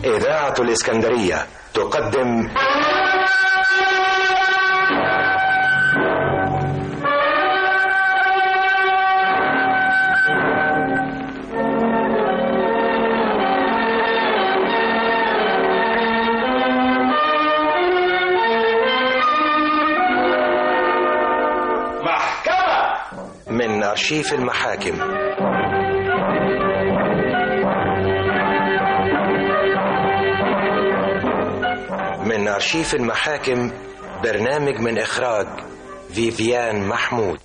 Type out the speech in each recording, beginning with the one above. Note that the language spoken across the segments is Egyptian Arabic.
إذاعة الإسكندرية تقدم محكمة من أرشيف المحاكم من أرشيف المحاكم برنامج من إخراج فيفيان محمود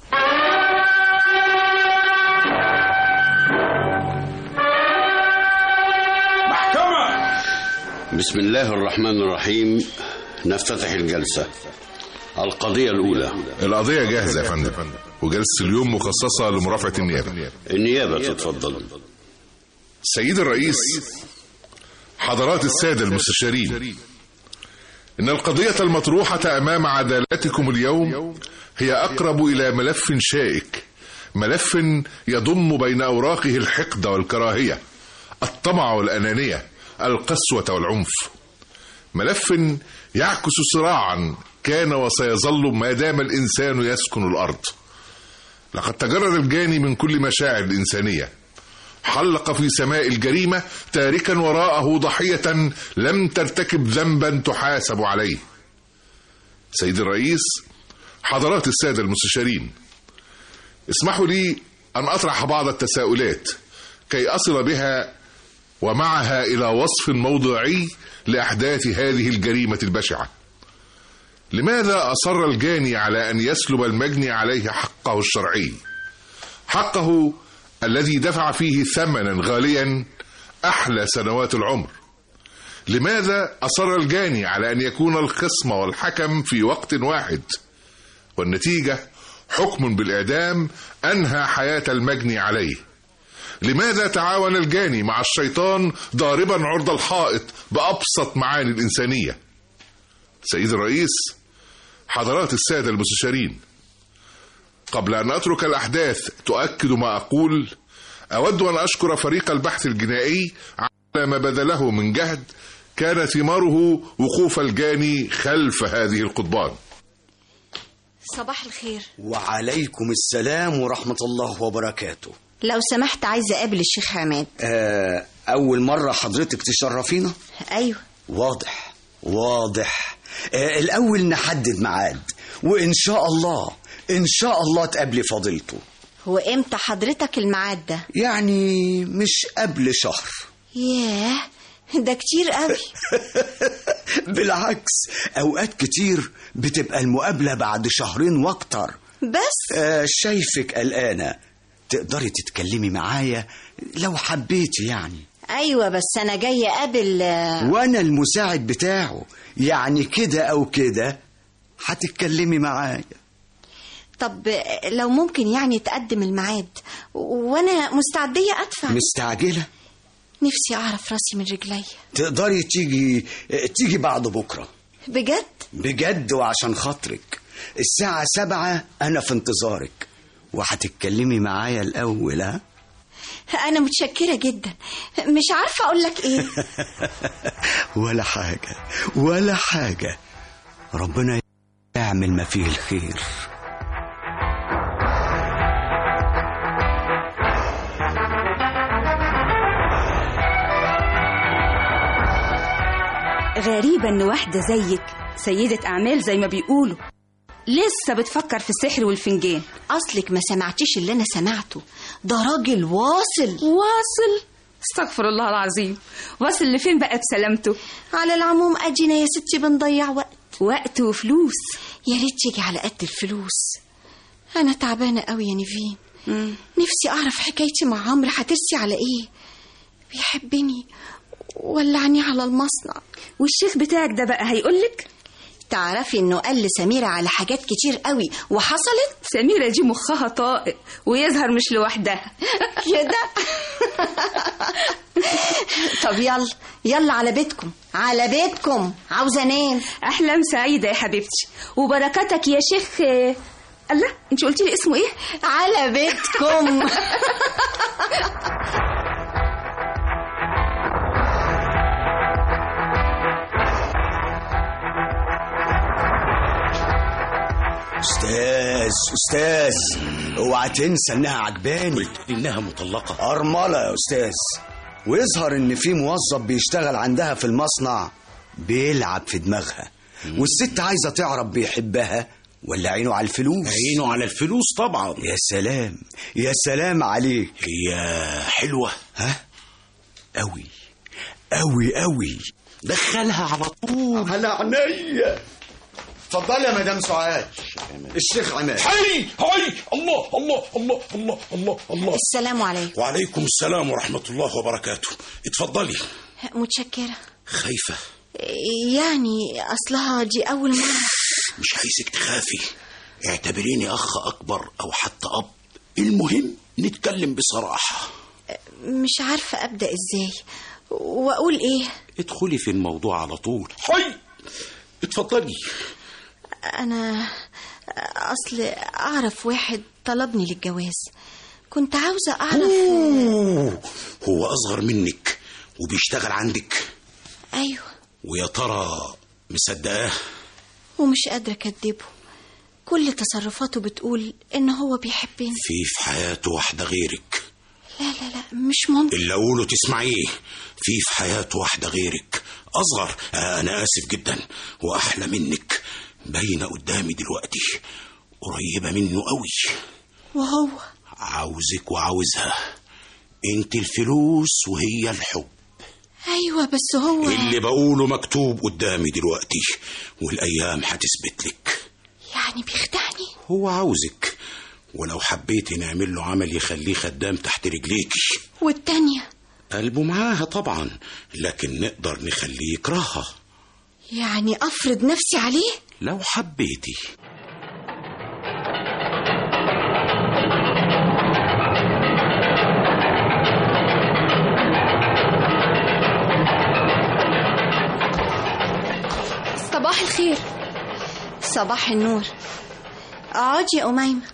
محكمة بسم الله الرحمن الرحيم نفتتح الجلسة القضية الأولى القضية جاهزة يا فندم وجلسة اليوم مخصصة لمرافعة النيابة النيابة تتفضل سيد الرئيس حضرات السادة المستشارين إن القضية المطروحة أمام عدالتكم اليوم هي أقرب إلى ملف شائك ملف يضم بين أوراقه الحقد والكراهية الطمع والأنانية القسوة والعنف ملف يعكس صراعا كان وسيظل ما دام الإنسان يسكن الأرض لقد تجرد الجاني من كل مشاعر الإنسانية حلق في سماء الجريمة تاركا وراءه ضحية لم ترتكب ذنبا تحاسب عليه سيد الرئيس حضرات السادة المستشارين اسمحوا لي أن أطرح بعض التساؤلات كي أصل بها ومعها إلى وصف موضوعي لأحداث هذه الجريمة البشعة لماذا أصر الجاني على أن يسلب المجني عليه حقه الشرعي حقه الذي دفع فيه ثمنا غاليا أحلى سنوات العمر لماذا أصر الجاني على أن يكون الخصم والحكم في وقت واحد والنتيجة حكم بالإعدام أنهى حياة المجني عليه لماذا تعاون الجاني مع الشيطان ضاربا عرض الحائط بأبسط معاني الإنسانية سيد الرئيس حضرات السادة المستشارين قبل أن أترك الأحداث تؤكد ما أقول أود أن أشكر فريق البحث الجنائي على ما بذله من جهد كان ثماره وقوف الجاني خلف هذه القضبان صباح الخير وعليكم السلام ورحمة الله وبركاته لو سمحت عايزة أقابل الشيخ عماد آه أول مرة حضرتك تشرفينا أيوه واضح واضح آه الأول نحدد ميعاد وإن شاء الله إن شاء الله تقابلي فضيلته هو إمتى حضرتك الميعاد ده يعني مش قبل شهر ياه ده كتير قوي بالعكس أوقات كتير بتبقى المقابلة بعد شهرين وأكتر بس آه شايفك قلقانة تقدري تتكلمي معايا لو حبيتي يعني أيوة بس أنا جاية أقابل وانا المساعد بتاعه يعني كده او كده هتتكلمي معايا طب لو ممكن يعني تقدم الميعاد وأنا مستعدية أدفع مستعجلة نفسي أعرف راسي من رجلي تقدري تيجي تيجي بعد بكرة بجد بجد وعشان خاطرك الساعة سبعة أنا في انتظارك وهتتكلمي معايا الأول ها أنا متشكرة جدا مش عارفة أقول لك إيه ولا حاجة ولا حاجة ربنا يعمل ما فيه الخير غريبة إن واحدة زيك سيدة أعمال زي ما بيقولوا لسه بتفكر في السحر والفنجان أصلك ما سمعتيش اللي أنا سمعته ده راجل واصل واصل استغفر الله العظيم واصل لفين بقى بسلامته على العموم أدينا يا ستي بنضيع وقت وقت وفلوس يا ريت يجي على قد الفلوس أنا تعبانة قوي يا نيفين نفسي أعرف حكايتي مع عمرو هترسي على إيه بيحبني ولعني على المصنع والشيخ بتاعك ده بقى هيقولك تعرفي انه قال لسميرة على حاجات كتير قوي وحصلت سميرة دي مخها طائق ويظهر مش لوحدها كده طب يلا يلا على بيتكم على بيتكم عاوزة انام أحلام سعيدة يا حبيبتي وبركاتك يا شيخ آه، الله انت قلتي لي اسمه ايه على بيتكم استاذ اوعى تنسى انها عجباني إنها مطلقة أرملة يا أستاذ ويظهر إن في موظف بيشتغل عندها في المصنع بيلعب في دماغها والست عايزة تعرف بيحبها ولا عينه على الفلوس عينه على الفلوس طبعا يا سلام يا سلام عليك هي حلوة ها أوي أوي أوي دخلها على طول على عينيا اتفضلي يا مدام سعاد الشيخ عماد حي حي الله الله الله الله الله الله السلام عليكم وعليكم السلام ورحمة الله وبركاته اتفضلي متشكرة خايفة يعني أصلها دي أول مرة مش عايزك تخافي اعتبريني أخ أكبر أو حتى أب المهم نتكلم بصراحة مش عارفة أبدأ إزاي وأقول إيه ادخلي في الموضوع على طول حي اتفضلي أنا أصل أعرف واحد طلبني للجواز كنت عاوزة أعرف أوه. هو أصغر منك وبيشتغل عندك أيوة ويا ترى مصدقاه ومش قادرة أكدبه كل تصرفاته بتقول إن هو بيحبني في في حياته واحدة غيرك لا لا لا مش ممكن اللي أقوله تسمعيه في في حياته واحدة غيرك أصغر آه، أنا آسف جدا وأحلى منك باينة قدامي دلوقتي قريبة منه قوي وهو عاوزك وعاوزها انت الفلوس وهي الحب أيوة بس هو اللي بقوله مكتوب قدامي دلوقتي والأيام هتثبت لك يعني بيخدعني هو عاوزك ولو حبيتي نعمل له عمل يخليه خدام تحت رجليكي والتانية قلبه معاها طبعا لكن نقدر نخليه يكرهها يعني أفرض نفسي عليه لو حبيتي صباح الخير صباح النور اقعدي يا أميمة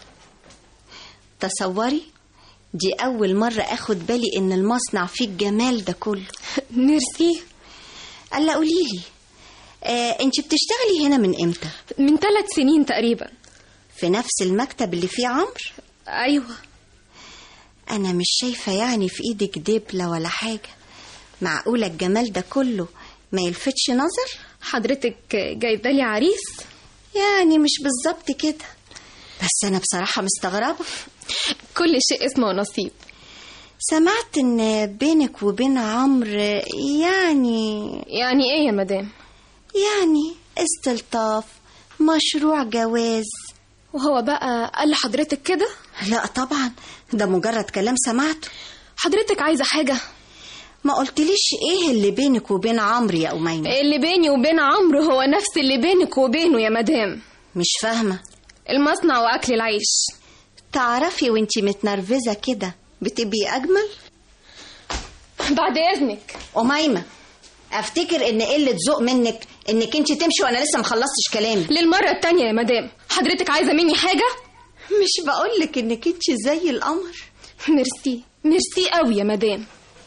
تصوري دي أول مرة أخد بالي إن المصنع فيه الجمال ده كله ميرسي ألا قوليلي آه أنت بتشتغلي هنا من إمتى؟ من ثلاث سنين تقريبا في نفس المكتب اللي فيه عمرو؟ أيوة أنا مش شايفة يعني في إيدك دبلة ولا حاجة معقولة الجمال ده كله ما يلفتش نظر؟ حضرتك جايبة لي عريس يعني مش بالظبط كده بس أنا بصراحة مستغربة كل شيء اسمه نصيب سمعت إن بينك وبين عمرو يعني يعني ايه يا مدام يعني استلطاف مشروع جواز وهو بقى قال لحضرتك كده لا طبعا ده مجرد كلام سمعته حضرتك عايزة حاجة ما قلتليش ايه اللي بينك وبين عمرو يا أميمة اللي بيني وبين عمرو هو نفس اللي بينك وبينه يا مدام مش فاهمة المصنع وأكل العيش تعرفي وانتي متنرفزة كده بتبقي أجمل بعد إذنك أميمة أفتكر إن قلة ذوق منك إنك انتي تمشي وأنا لسه مخلصتش كلامي للمرة التانية يا مدام حضرتك عايزة مني حاجة مش بقولك إنك انتي زي القمر ميرسي ميرسي قوي يا مدام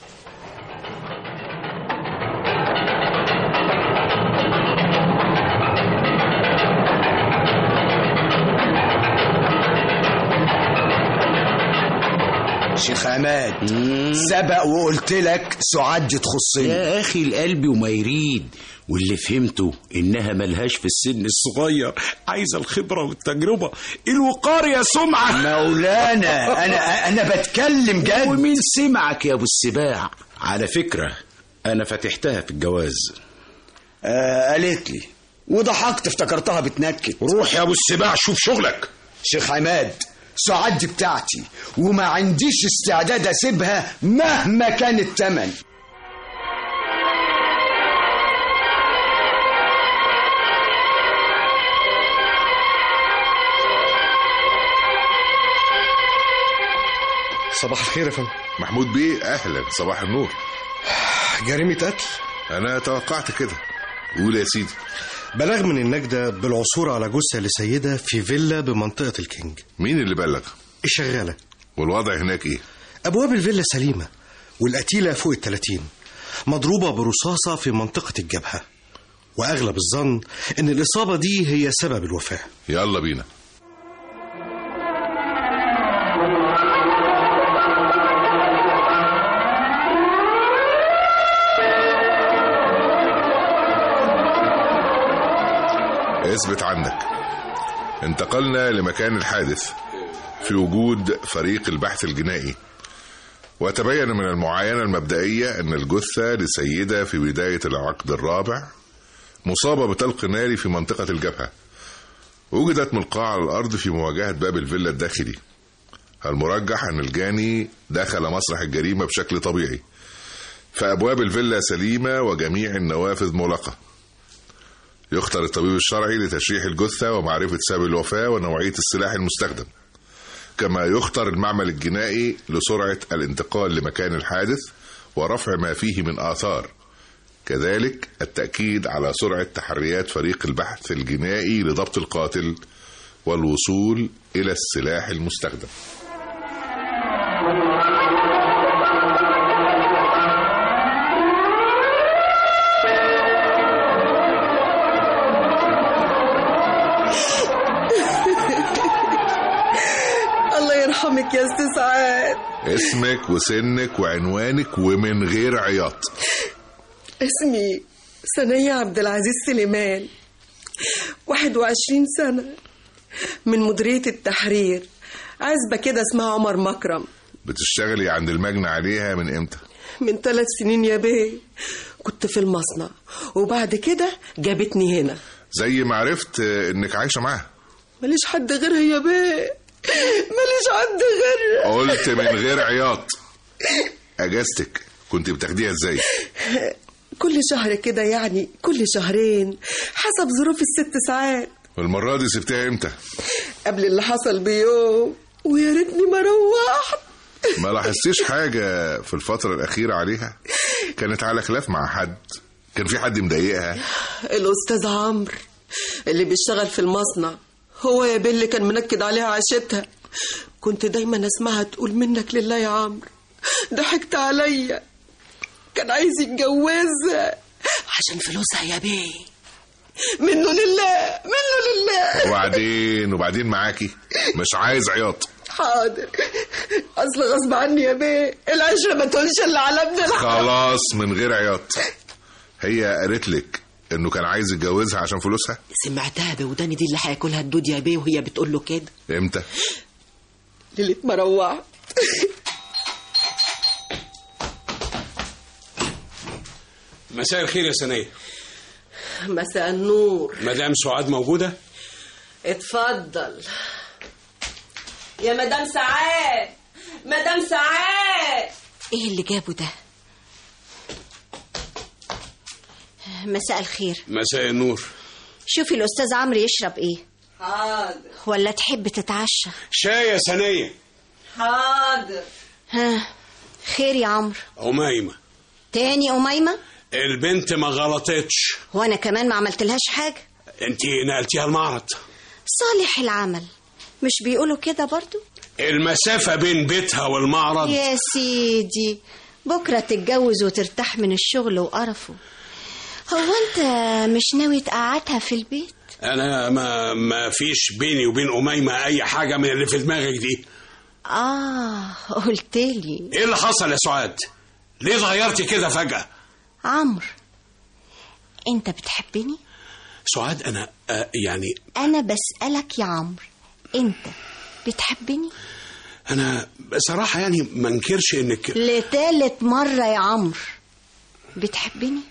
شيخ عماد سبق وقلت لك سعاد دي تخصني يا أخي القلب وما يريد واللي فهمته إنها ملهاش في السن الصغير عايزة الخبرة والتجربة الوقار يا سمعة مولانا انا انا بتكلم جد ومين سمعك يا أبو السباع على فكرة أنا فتحتها في الجواز آه قالت لي وضحكت افتكرتها بتنكت روح يا أبو السباع شوف شغلك شيخ عماد سعاد دي بتاعتي وما عنديش استعداد اسيبها مهما كان الثمن صباح الخير يا فندم محمود بيه اهلا صباح النور جريمة قتل انا توقعت كده قول يا سيدي بلاغ من النجدة بالعثور على جثة لسيدة في فيلا بمنطقة الكينج مين اللي بلغ الشغالة والوضع هناك ايه أبواب الفيلا سليمة والقتيلة فوق التلاتين مضروبة برصاصة في منطقة الجبهة وأغلب الظن إن الإصابة دي هي سبب الوفاة يلا بينا اثبت عندك انتقلنا لمكان الحادث في وجود فريق البحث الجنائي وتبين من المعاينة المبدئية أن الجثة لسيدة في بداية العقد الرابع مصابة بطلق ناري في منطقة الجبهة وجدت ملقاة على الأرض في مواجهة باب الفيلا الداخلي المرجح أن الجاني دخل مسرح الجريمة بشكل طبيعي فأبواب الفيلا سليمة وجميع النوافذ مغلقة يختار الطبيب الشرعي لتشريح الجثة ومعرفة سبب الوفاة ونوعية السلاح المستخدم كما يختار المعمل الجنائي لسرعة الانتقال لمكان الحادث ورفع ما فيه من آثار كذلك التأكيد على سرعة تحريات فريق البحث الجنائي لضبط القاتل والوصول إلى السلاح المستخدم الله يرحمك يا استاذ سعاد اسمك وسنك وعنوانك ومن غير عياط اسمي ثنية عبد العزيز سليمان 21 سنة من مديرية التحرير عزبة كده اسمها عمر مكرم بتشتغلي عند المجني عليها من امتى من ثلاث سنين يا بيه كنت في المصنع وبعد كده جابتني هنا زي ما عرفت آه، انك عايشة معاها ماليش حد غيرها يا بيه ماليش حد غيرها قلت من غير عياط اجازتك كنت بتاخديها ازاي كل شهر كده يعني كل شهرين حسب ظروف الست ساعات والمرة دي سبتها امتى قبل اللي حصل بيوم ويا ريتني ما روحت ما لاحظتيش حاجة في الفترة الأخيرة عليها كانت على خلاف مع حد كان في حد مضايقها الأستاذ عمرو اللي بيشتغل في المصنع هو يا بيه اللي كان منكد عليها عيشتها كنت دايما اسمعها تقول منك لله يا عمرو ضحكت عليا كان عايز يتجوزها عشان فلوسها يا بيه منه لله منه لله وبعدين وبعدين معاكي مش عايز عياط حاضر اصل غصب عني يا بيه العشره ما تقولش الا على ابن الحرام خلاص من غير عياط هي قالت لك انه كان عايز يتجوزها عشان فلوسها سمعتها بوداني دي اللي هياكلها الدود يا بيه وهي بتقول له كده امتى ليله ما روحت مساء الخير يا سنية مساء النور مدام سعاد موجودة اتفضل يا مدام سعاد مدام سعاد ايه اللي جابه ده مساء الخير مساء النور شوفي الاستاذ عمرو يشرب ايه حاضر ولا تحب تتعشى شاي يا سنية حاضر ها خير يا عمرو أميمة تاني أميمة البنت ما غلطتش وانا كمان ما عملتلهاش حاجة انت نقلتيها المعرض صالح العمل مش بيقولوا كده برضو المسافة بين بيتها والمعرض يا سيدي بكرة تتجوز وترتاح من الشغل وقرفه هو انت مش ناوي تقعدها في البيت انا ما ما فيش بيني وبين أميمة اي حاجة من اللي في دماغك دي اه قلتلي ايه اللي حصل يا سعاد ليه اتغيرتي كده فجأة عمرو انت بتحبني سعاد انا آه يعني انا بسألك يا عمرو انت بتحبني انا بصراحة يعني ما انكرش انك لتالت مرة يا عمرو بتحبني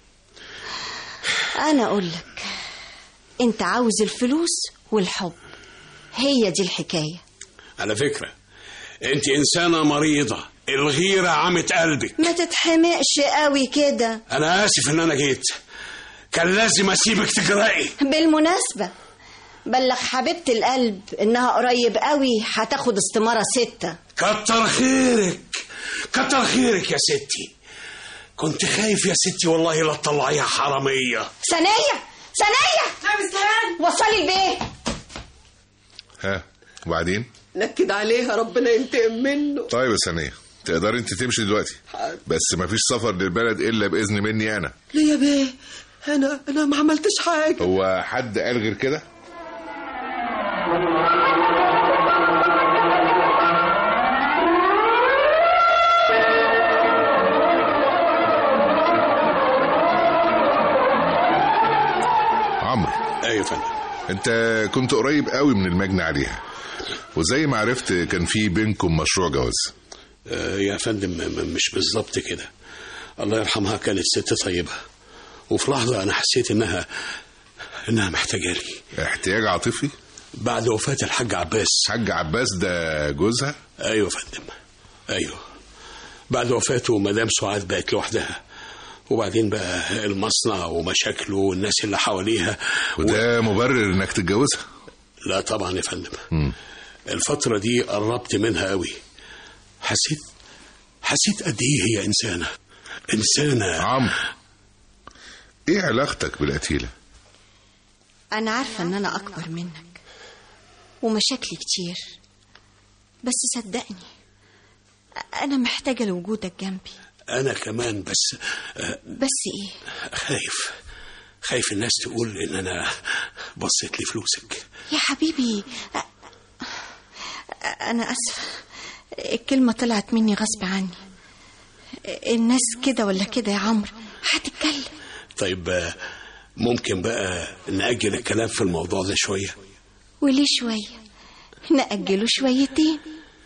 انا اقولك انت عاوز الفلوس والحب هي دي الحكاية على فكرة انت انسانة مريضة الغيرة عمت قلبك ما تتحمقش قوي كده انا اسف ان انا جيت كان لازم اسيبك تجرأي بالمناسبة بلغ حبيبة القلب انها قريب قوي هتاخد استمارة ستة كتر خيرك كتر خيرك يا ستي كنت خايف يا ستي والله لا تطلعيها حرامية ثانية ثانية وصلي البيت ها وبعدين نكد عليها ربنا ينتقم منه طيب يا ثانية تقدري انت تمشي دلوقتي بس مفيش سفر للبلد الا باذن مني انا ليه يا بيه انا انا ما عملتش حاجه هو حد قال غير كده عمرو ايوه يا فندم انت كنت قريب قوي من المجني عليها وزي ما عرفت كان في بينكم مشروع جواز آه يا فندم م- م- مش بالظبط كده الله يرحمها كانت ست طيبة وفي لحظة أنا حسيت إنها إنها محتاجة لي احتياج عاطفي بعد وفاة الحاج عباس حاج عباس ده جوزها أيوة يا فندم أيوة بعد وفاته مدام سعاد بقت لوحدها وبعدين بقى المصنع ومشاكله والناس اللي حواليها وده مبرر انك تتجوزها لا طبعا يا فندم مم. الفترة دي قربت منها قوي حسيت حسيت قد ايه هي انسانة انسانة عمرو ايه علاقتك بالقتيلة أنا عارفة إن أنا أكبر منك ومشاكلي كتير بس صدقني أنا محتاجة لوجودك جنبي انا كمان بس آه، بس إيه خايف خايف الناس تقول ان انا بصيت لفلوسك يا حبيبي أ- أنا أسفة الكلمة طلعت مني غصب عني الناس كده ولا كده يا عمرو هتتكلم طيب آه، ممكن بقى نأجل الكلام في الموضوع ده شوية وليه شوية نأجله شويتين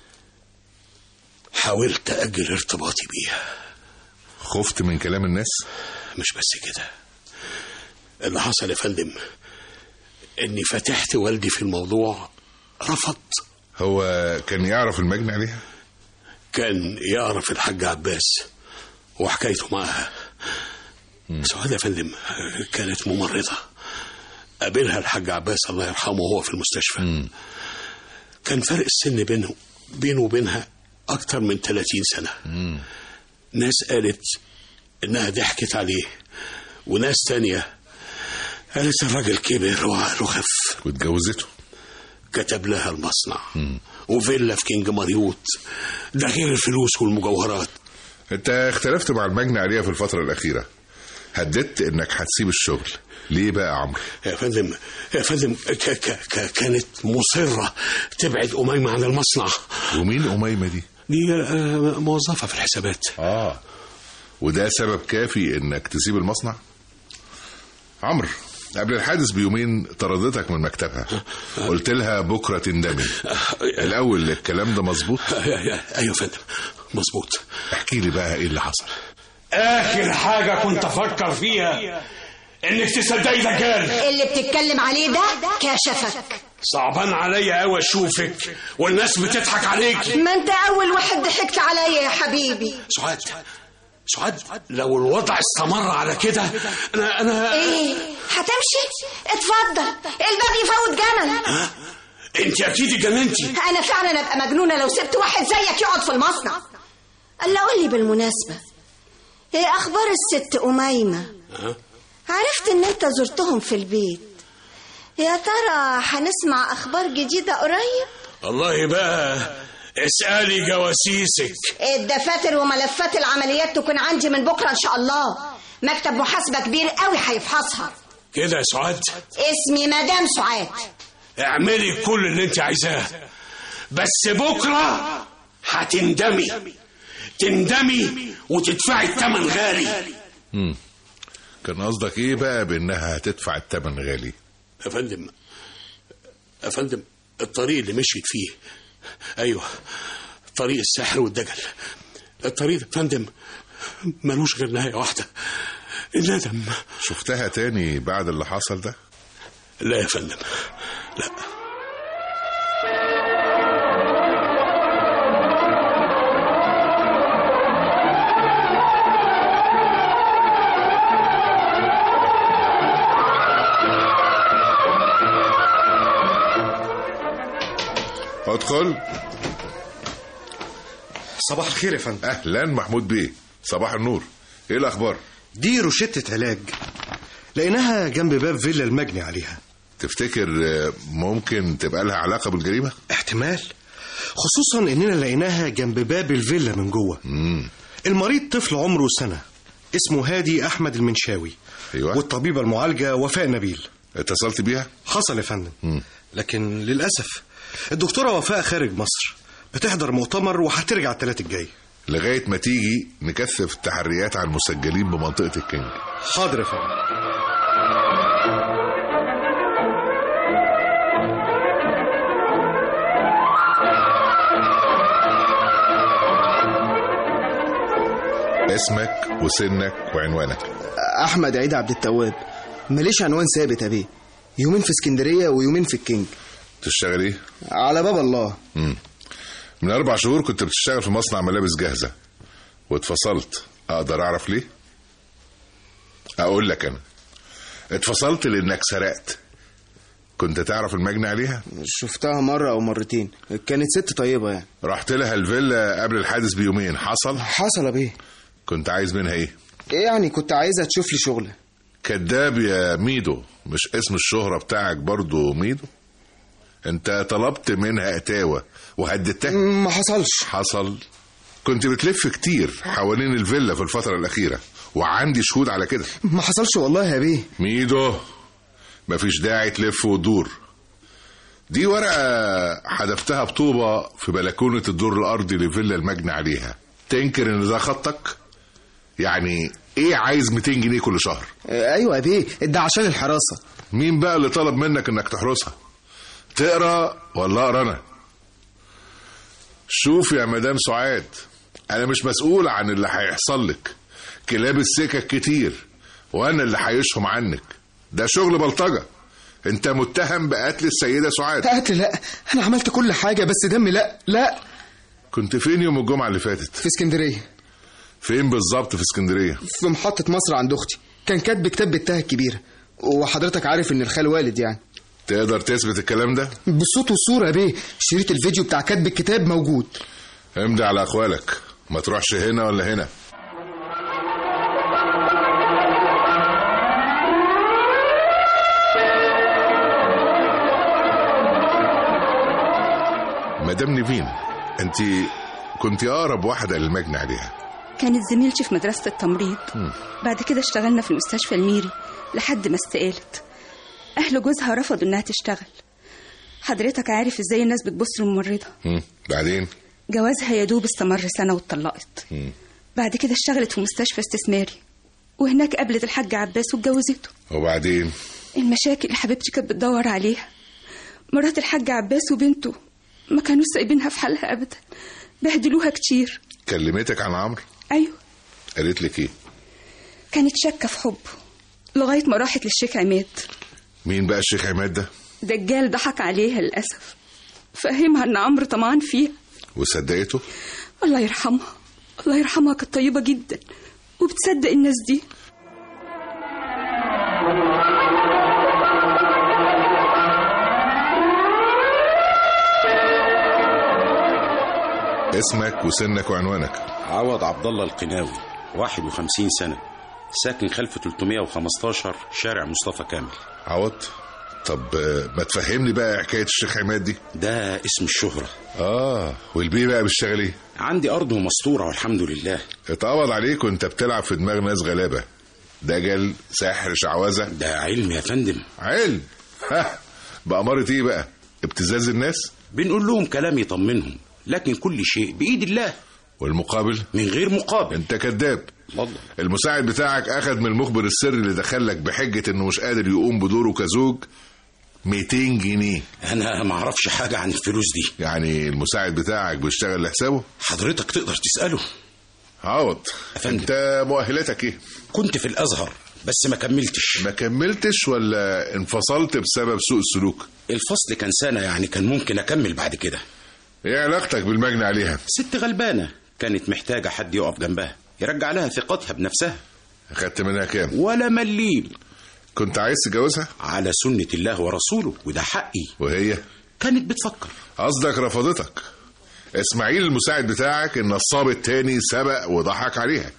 حاولت أجل ارتباطي بيها خفت من كلام الناس مش بس كده اللي حصل يا فندم اني فتحت والدي في الموضوع رفض هو كان يعرف المجني عليها كان يعرف الحاج عباس وحكايته معها سعاد يا فندم كانت ممرضة قابلها الحاج عباس الله يرحمه وهو في المستشفى كان فرق السن بينه بينه وبينها أكتر من 30 سنة ناس قالت إنها ضحكت عليه وناس تانية قالت الراجل كبر وعقله خف واتجوزته كتب لها المصنع وفيلا في كينج ماريوت ده غير الفلوس والمجوهرات انت اختلفت مع المجني عليها في الفترة الأخيرة هددت انك هتسيب الشغل ليه بقى يا عمرو يا فندم يا فندم ك ك ك كانت مصرة تبعد أميمة عن المصنع ومين أميمة دي دي آه، موظفة في الحسابات اه وده سبب كافي انك تسيب المصنع عمرو قبل الحادث بيومين طردتك من مكتبها قلت لها بكرة تندمي الأول الكلام ده مظبوط أيوة يا فندم مظبوط احكي لي بقى ايه اللي حصل آخر حاجة كنت أفكر فيها إنك تصدقي دجال اللي بتتكلم عليه ده كشفك صعبان عليا أوي أشوفك والناس بتضحك عليك ما انت اول واحد ضحكت عليا يا حبيبي سعاد سعاد لو الوضع استمر على كده أنا أنا ايه هتمشي اتفضل الباب يفوت جمل أنت أكيد اتجننتي انا فعلا ابقى مجنونه لو سبت واحد زيك يقعد في المصنع الا قول لي بالمناسبه ايه اخبار الست اميمه ها؟ عرفت ان انت زرتهم في البيت يا ترى هنسمع اخبار جديده قريب والله بقى اسألي جواسيسك الدفاتر وملفات العمليات تكون عندي من بكره ان شاء الله مكتب محاسبه كبير قوي هيفحصها كده يا سعاد اسمي مدام سعاد اعملي كل اللي انت عايزاه بس بكرة هتندمي تندمي وتدفعي الثمن غالي مم. كان قصدك ايه بقى بانها هتدفع الثمن غالي يا فندم يا فندم الطريق اللي مشيت فيه ايوه طريق السحر والدجل الطريق ده يا فندم ملوش غير نهاية واحدة الندم شفتها تاني بعد اللي حصل ده لا يا فندم لا ادخل صباح الخير يا فندم اهلا محمود بيه صباح النور ايه الاخبار دي روشتة علاج لقيناها جنب باب فيلا المجني عليها تفتكر آه، ممكن تبقى لها علاقة بالجريمة احتمال خصوصا اننا لقيناها جنب باب الفيلا من جوه مم. المريض طفل عمره سنة اسمه هادي احمد المنشاوي ايوه والطبيبة المعالجة وفاء نبيل اتصلت بيها حصل يا فندم مم. لكن للأسف الدكتورة وفاء خارج مصر بتحضر مؤتمر وهترجع الثلاث الجاي لغاية ما تيجي نكثف التحريات على المسجلين بمنطقة الكينج حاضر يا فندم اسمك وسنك وعنوانك احمد عيد عبد التواب ماليش عنوان ثابت يا بيه يومين في اسكندريه ويومين في الكينج تشتغل ايه على باب الله مم. من اربع شهور كنت بتشتغل في مصنع ملابس جاهزه واتفصلت اقدر اعرف ليه اقول لك انا اتفصلت لانك سرقت كنت تعرف المجني عليها شفتها مره او مرتين كانت ست طيبه يعني رحت لها الفيلا قبل الحادث بيومين حصل حصل يا بيه كنت عايز منها ايه يعني كنت عايزها تشوف لي شغل كداب يا ميدو مش اسم الشهرة بتاعك برضو ميدو انت طلبت منها اتاوة وهددتها ما حصلش حصل كنت بتلف كتير حوالين الفيلا في الفترة الأخيرة وعندي شهود على كده ما حصلش والله يا بيه ميدو مفيش داعي تلف وتدور دي ورقة حذفتها بطوبة في بلكونة الدور الأرضي لفيلا المجني عليها تنكر إن ده خطك؟ يعني إيه عايز 200 جنيه كل شهر؟ آه، ايوه يا بيه ده عشان الحراسه مين بقى اللي طلب منك إنك تحرسها؟ تقرا ولا أقرا أنا؟ شوف يا مدام سعاد أنا مش مسؤول عن اللي هيحصل لك كلاب السكك كتير وأنا اللي هيشهم عنك ده شغل بلطجة انت متهم بقتل السيدة سعاد قتل لا انا عملت كل حاجه بس دمي لا لا كنت فين يوم الجمعة اللي فاتت في اسكندريه فين بالظبط في اسكندرية في محطه مصر عند اختي كان كاتب كتاب بالتاه الكبيره وحضرتك عارف ان الخال والد يعني تقدر تثبت الكلام ده بالصوت والصوره يا بيه شريط الفيديو بتاع كاتب الكتاب موجود امضي على اقوالك ما تروحش هنا ولا هنا مدام نيفين انت كنت اقرب واحده للمجني عليها كانت زميلتي في مدرسة التمريض مم. بعد كده اشتغلنا في المستشفى الميري لحد ما استقالت أهل جوزها رفضوا إنها تشتغل حضرتك عارف إزاي الناس بتبص للممرضة مم. بعدين جوازها يا دوب استمر سنة واتطلقت مم. بعد كده اشتغلت في مستشفى استثماري وهناك قابلت الحاج عباس واتجوزته وبعدين المشاكل اللي حبيبتي كانت بتدور عليها مرات الحاج عباس وبنته ما كانوش سايبينها في حالها أبدا بهدلوها كتير كلمتك عن عمرو أيوة قالت لك ايه كانت شاكة في حبه لغاية ما راحت للشيخ عماد مين بقى الشيخ عماد ده دجال ضحك عليها للأسف فهمها إن عمرو طمعان فيها وصدقته الله يرحمها الله يرحمها كانت طيبة جدا وبتصدق الناس دي اسمك وسنك وعنوانك عوض عبد الله القناوي 51 سنة ساكن خلف 315 شارع مصطفى كامل عوض طب آه، ما تفهمني بقى حكايه الشيخ عماد دي ده اسم الشهرة اه والبيه بقى بيشتغل ايه عندي أرض ومستورة والحمد لله اتقبض عليك وانت بتلعب في دماغ ناس غلابه دجل سحر شعوذه ده علم يا فندم علم ها بأمارة ايه بقى ابتزاز الناس بنقول لهم كلام يطمنهم لكن كل شيء بإيد الله والمقابل من غير مقابل انت كذاب والله المساعد بتاعك اخذ من المخبر السري اللي دخلك بحجة انه مش قادر يقوم بدوره كزوج 200 جنيه أنا ما أعرفش حاجة عن الفلوس دي يعني المساعد بتاعك بيشتغل لحسابه حضرتك تقدر تسأله عوض أفندم. انت مؤهلاتك ايه كنت في الأزهر بس ما كملتش ما كملتش ولا انفصلت بسبب سوء السلوك الفصل كان سنة يعني كان ممكن أكمل بعد كده ايه علاقتك بالمجني عليها ست غلبانة كانت محتاجة حد يقف جنبها يرجع لها ثقتها بنفسها اخدت منها كام ولا مليم كنت عايز تتجوزها على سنة الله ورسوله وده حقي وهي كانت بتفكر قصدك رفضتك اسماعيل المساعد بتاعك النصاب التاني سبق وضحك عليها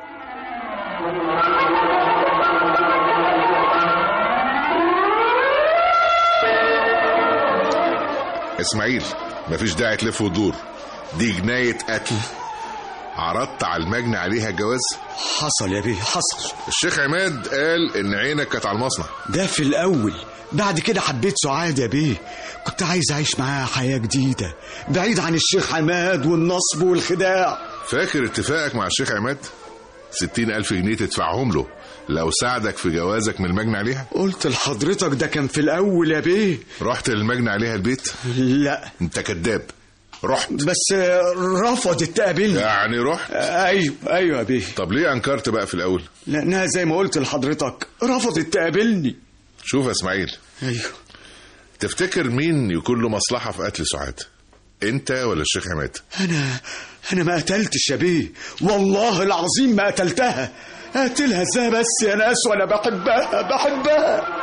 اسماعيل مفيش داعي تلف وتدور دي جناية قتل عرضت على المجني عليها الجواز حصل يا بيه حصل الشيخ عماد قال ان عينك كانت على المصنع ده في الأول بعد كده حبيت سعاد يا بيه كنت عايز أعيش معاها حياة جديدة بعيد عن الشيخ عماد والنصب والخداع فاكر اتفاقك مع الشيخ عماد ستين ألف جنيه تدفعهم له لو ساعدك في جوازك من المجني عليها قلت لحضرتك ده كان في الأول يا بيه رحت للمجني عليها البيت لا انت كذاب رحت بس رفضت تقابلني يعني رحت ايوه ايوه يا بيه طب ليه انكرت بقى في الاول لانها زي ما قلت لحضرتك رفضت تقابلني شوف يا اسماعيل ايوه تفتكر مين يكون له مصلحه في قتل سعاد انت ولا الشيخ عماد انا انا ما قتلتش يا بيه والله العظيم ما قتلتها اقتلها ازاي بس يا ناس وانا بحبها بحبها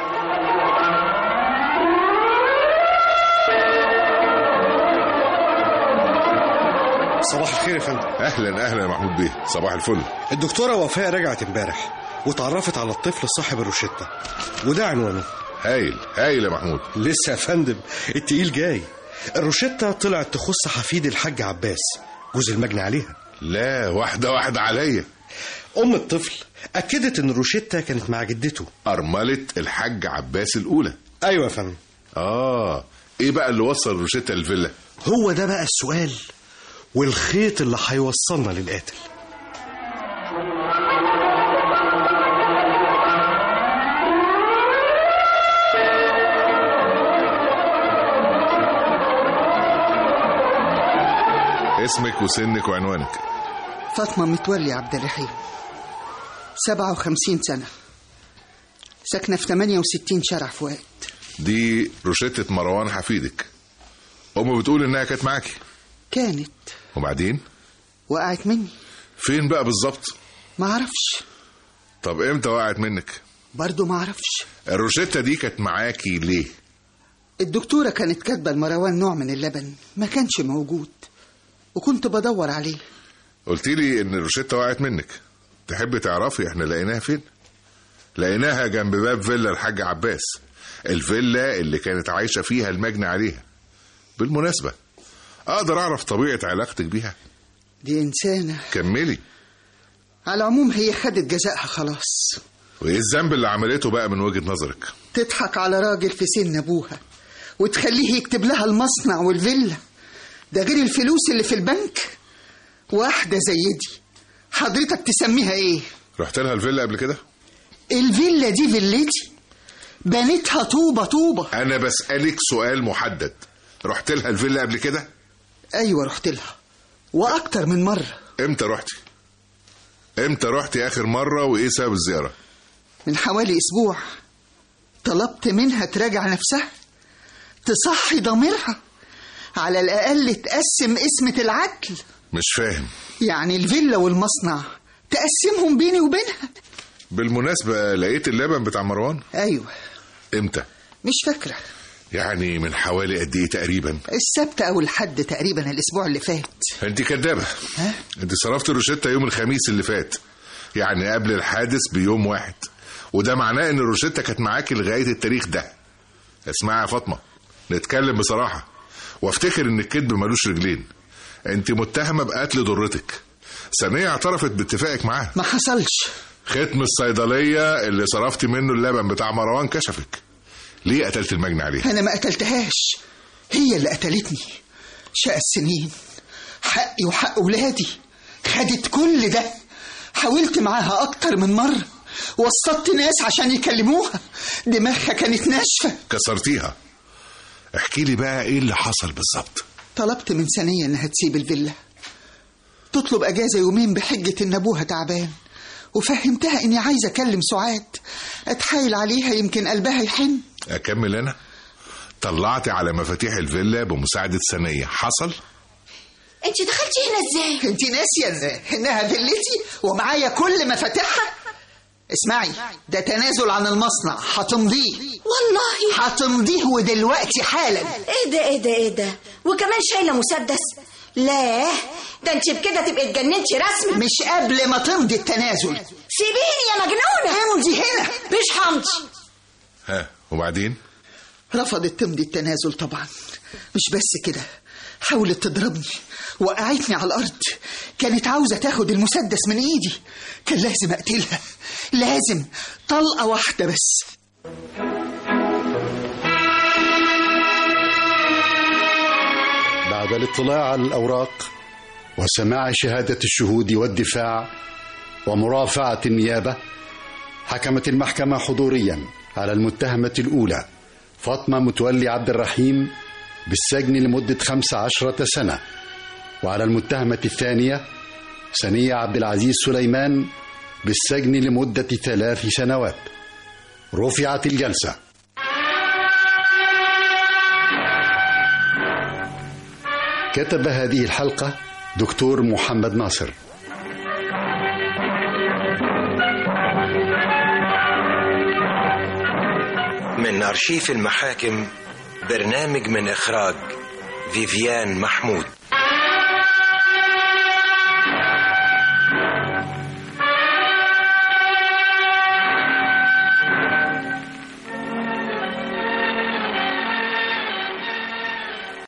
صباح الخير يا فندم اهلا اهلا يا محمود بيه صباح الفل الدكتورة وفاء رجعت امبارح وتعرفت على الطفل صاحب الروشتة وده عنوانه هايل هايل يا محمود لسه يا فندم التقيل جاي الروشتة طلعت تخص حفيد الحاج عباس جوز المجني عليها لا واحدة واحدة عليا أم الطفل أكدت إن الروشتة كانت مع جدته أرملة الحاج عباس الأولى أيوة يا فندم آه إيه بقى اللي وصل الروشتة الفيلا هو ده بقى السؤال والخيط اللي هيوصلنا للقاتل اسمك وسنك وعنوانك فاطمة متولي عبد الرحيم 57 سنة ساكنة في 68 شارع فؤاد دي روشتة مروان حفيدك أمه بتقول إنها كانت معاكي كانت وبعدين وقعت مني فين بقى بالظبط ما اعرفش طب امتى وقعت منك برضو ما اعرفش الروشتة دي كانت معاكي ليه الدكتورة كانت كاتبة لمروان نوع من اللبن ما كانش موجود وكنت بدور عليه قلت لي ان الروشتة وقعت منك تحب تعرفي احنا لقيناها فين لقيناها جنب باب فيلا الحاج عباس الفيلا اللي كانت عايشة فيها المجني عليها بالمناسبة اقدر اعرف طبيعة علاقتك بيها دي إنسانة كملي على العموم هي خدت جزائها خلاص وايه الذنب اللي عملته بقى من وجهة نظرك تضحك على راجل في سن أبوها وتخليه يكتب لها المصنع والفيلا ده غير الفلوس اللي في البنك واحدة زي دي حضرتك تسميها ايه رحت لها الفيلا قبل كده الفيلا دي فيلتي بنيتها طوبة طوبة انا بسألك سؤال محدد رحت لها الفيلا قبل كده ايوه رحت لها واكتر من مرة امتى رحتي امتى رحتي اخر مرة وايه سبب الزيارة من حوالي اسبوع طلبت منها تراجع نفسها تصحي ضميرها على الاقل تقسم قسمة العدل مش فاهم يعني الفيلا والمصنع تقسمهم بيني وبينها بالمناسبة لقيت اللبن بتاع مروان ايوه امتى مش فاكرة يعني من حوالي قد ايه تقريبا السبت او الحد تقريبا الاسبوع اللي فات انت كدابة ها انت صرفت الروشتة يوم الخميس اللي فات يعني قبل الحادث بيوم واحد وده معناه ان الروشتة كانت معاكي لغاية التاريخ ده اسمعي يا فاطمة نتكلم بصراحة وافتكر ان الكذب ملوش رجلين انت متهمة بقتل ضرتك ثانية اعترفت باتفاقك معاها ما حصلش ختم الصيدلية اللي صرفتي منه اللبن بتاع مروان كشفك ليه قتلت المجني عليها انا ما قتلتهاش هي اللي قتلتني شقى السنين حقي وحق ولادي خدت كل ده حاولت معاها اكتر من مرة وسطت ناس عشان يكلموها دماغها كانت ناشفة كسرتيها احكي لي بقى ايه اللي حصل بالظبط طلبت من ثانية انها تسيب الفيلا تطلب اجازة يومين بحجة ان ابوها تعبان وفهمتها اني عايزة اكلم سعاد اتحايل عليها يمكن قلبها يحن اكمل انا طلعتي على مفاتيح الفيلا بمساعدة ثانية حصل انت دخلتي هنا ازاي انت ناسية إن- انها فيلتي ومعايا كل مفاتيحها اسمعي ده تنازل عن المصنع هتمضيه والله هتمضيه ودلوقتي حالا ايه ده ايه ده ايه ده وكمان شايله مسدس لا ده انت بكده تبقي اتجننتي رسمي مش قبل ما تمضي التنازل سيبيني يا مجنونه امضي هنا مش همضي ها وبعدين رفضت تمضي التنازل طبعا مش بس كده حاولت تضربني وقعتني على الأرض كانت عاوزة تاخد المسدس من إيدي كان لازم أقتلها لازم طلقة واحدة بس بعد الاطلاع على الأوراق وسماع شهادة الشهود والدفاع ومرافعة النيابة حكمت المحكمة حضوريا على المتهمة الأولى فاطمة متولي عبد الرحيم بالسجن لمدة خمس عشرة سنة وعلى المتهمة الثانية سنية عبد العزيز سليمان بالسجن لمدة ثلاث سنوات رفعت الجلسة كتب هذه الحلقة دكتور محمد ناصر من أرشيف المحاكم برنامج من إخراج فيفيان محمود